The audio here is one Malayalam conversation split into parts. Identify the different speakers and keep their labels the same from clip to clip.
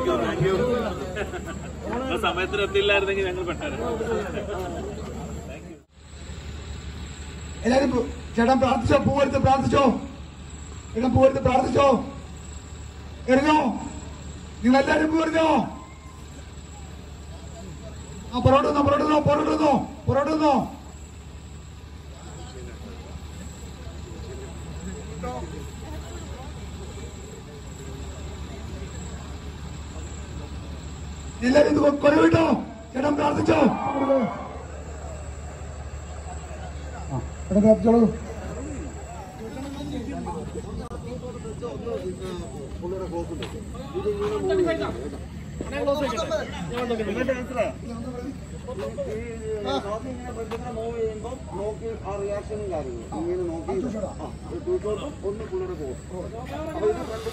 Speaker 1: താങ്ക് യു താങ്ക് യു സമയത്തിന് എത്തിയില്ലായിരുന്നെങ്കിൽ ഞങ്ങൾ പെട്ടായിരുന്നു
Speaker 2: എല്ലാരും പോ- ചേട്ടൻ പ്രാർത്ഥിച്ചോ പൂവെടുത്ത് പ്രാർത്ഥിച്ചോ ചേട്ടൻ പൂവെടുത്ത് പ്രാർത്ഥിച്ചോ എറിഞ്ഞോ നിങ്ങൾ എല്ലാരും പൂവെറിഞ്ഞോ ആ പുറകോട്ട് വന്നോ പുറകോട്ട് വന്നോ പുറകോട്ട് വന്നോ പുറകോട്ട് വന്നോ എല്ലാരും ഇത് കൊ- കൊല വിട്ടോ ചേട്ടൻ പ്രാർത്ഥിച്ചോ ചേട്ടൻ പ്രാർത്ഥിച്ചോളൂ
Speaker 3: നോക്കി ആ റിയാക്ഷനും കാര്യങ്ങളും ഇങ്ങനെ നോക്കി ആ, ഒരു ടൂ ഷോട്ടും ഒന്ന് പുള്ളിയുടെ പോകും അപ്പൊ ഇത് രണ്ട്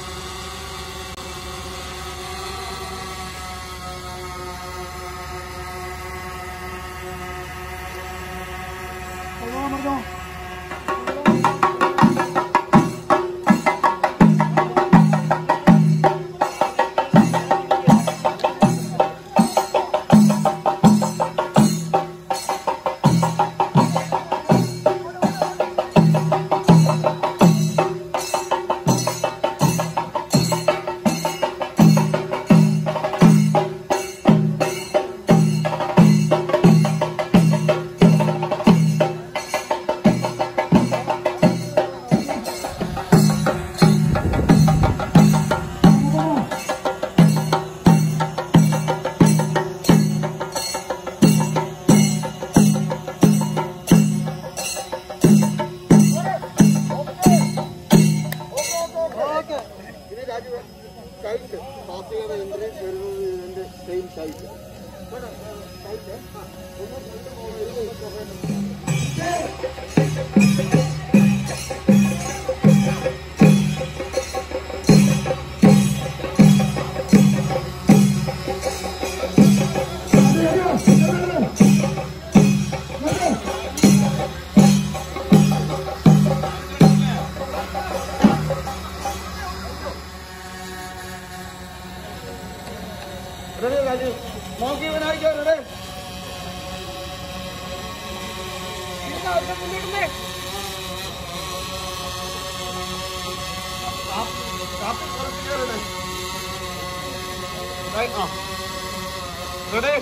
Speaker 3: ഇത് രാജു സൈറ്റ് പാർട്ടിയുടെ എൻട്രി വരുന്നത് ഇതിന്റെ same site site ready Raju നോക്കി വിനായിക്കോ റെഡി റെഡി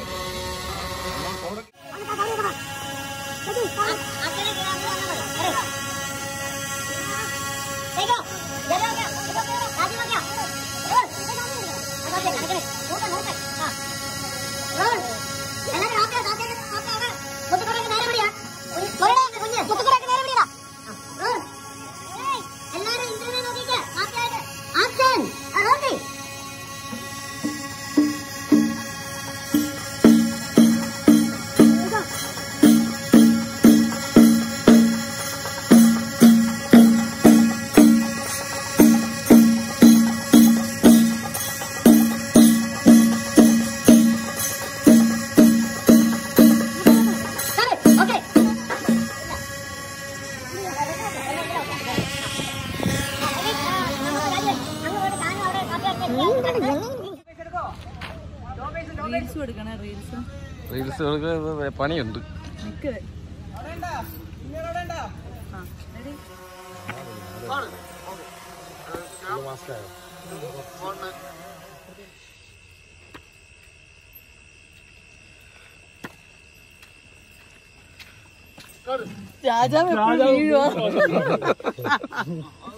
Speaker 4: റീൽസ് കൊടുക്കണേ റീൽസ്
Speaker 5: റീൽസുകൾക്ക് പണിയുണ്ട്
Speaker 4: നിക്ക് രാജാവ് എപ്പോഴും വീഴുവോ